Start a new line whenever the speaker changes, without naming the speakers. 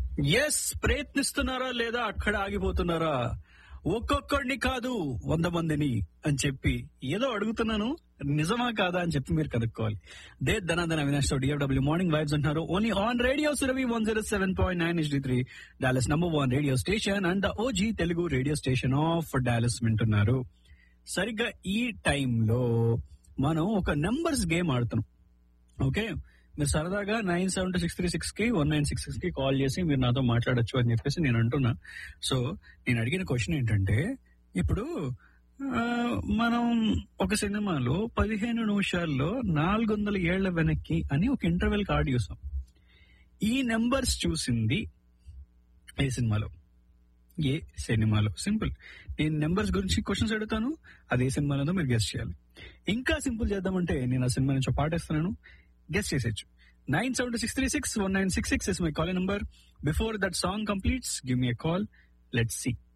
yes ప్రయత్నిస్తున్నారా లేదా అక్కడ ఆగిపోతున్నారా ఒక్కొక్కడిని కాదు వంద మందిని అని చెప్పి ఏదో అడుగుతున్నాను నిజమా కాదా అని చెప్పి మీరు కనుక్కోవాలి దే ధనాధన అవినాష్ తో డిఎఫ్డబ్ల్యూ మార్నింగ్ వైబ్స్ అంటున్నారు only on radio Surabhi one zero seven point nine HD three Dallas number one radio station and the OG Telugu radio station of Dallas వింటున్నారు సరిగ్గా ఈ టైంలో మనం ఒక నెంబర్స్ గేమ్ ఆడుతున్నాం ఓకే మీరు సరదాగా nine seven two six three six కి వన్ నైన్ సిక్స్ సిక్స్ కి కాల్ చేసి మీరు నాతో మాట్లాడొచ్చు అని చెప్పేసి నేను అంటున్నా సో నేను అడిగిన క్వశ్చన్ ఏంటంటే ఇప్పుడు ఆ, మనం ఒక సినిమాలో పదిహేను నిమిషాల్లో నాలుగు వందల ఏళ్ల వెనక్కి అని ఒక ఇంటర్వెల్ కార్డ్ చూసాం ఈ నెంబర్స్ చూసింది ఏ సినిమాలో ఏ సినిమాలో సింపుల్ నేను నెంబర్స్ గురించి క్వశ్చన్స్ అడుగుతాను అది ఏ సినిమాలో మీరు గెస్ట్ చేయాలి ఇంకా సింపుల్ చేద్దామంటే నేను ఆ సినిమా నుంచి పాటేస్తున్నాను గెస్ట్ చేసేచ్చు nine seven six three six one nine six six is my call number before that song completes give me a call let C